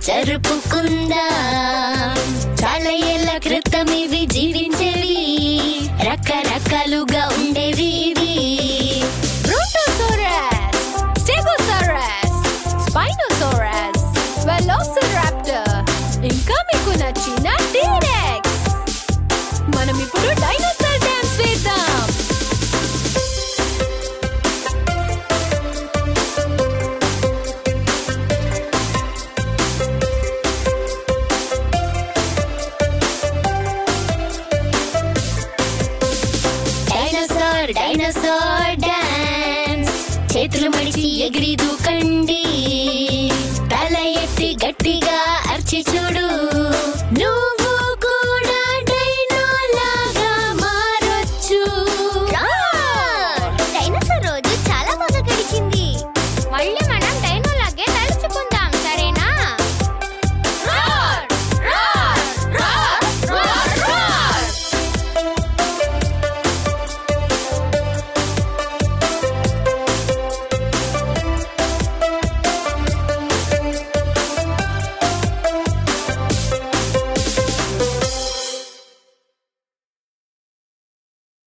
జరుపుకుందాం చాలా ఏళ్ల క్రితం ఇవి జీవించేవి రకరకాలుగా ఉండేవి ఇవి Brontosaurus, Stegosaurus, Spinosaurus, Velociraptor, ఇంకా మీకు నచ్చిన T-Rex. మనం ఇప్పుడు డైనోసార్ డాన్స్ వేద్దాం డైనోసార్ డైనోసార్ డాన్స్ చేతులు మడిచి ఎగిరి దూకండి తల ఎత్తి గట్టిగా అర్చి చూడు నువ్వు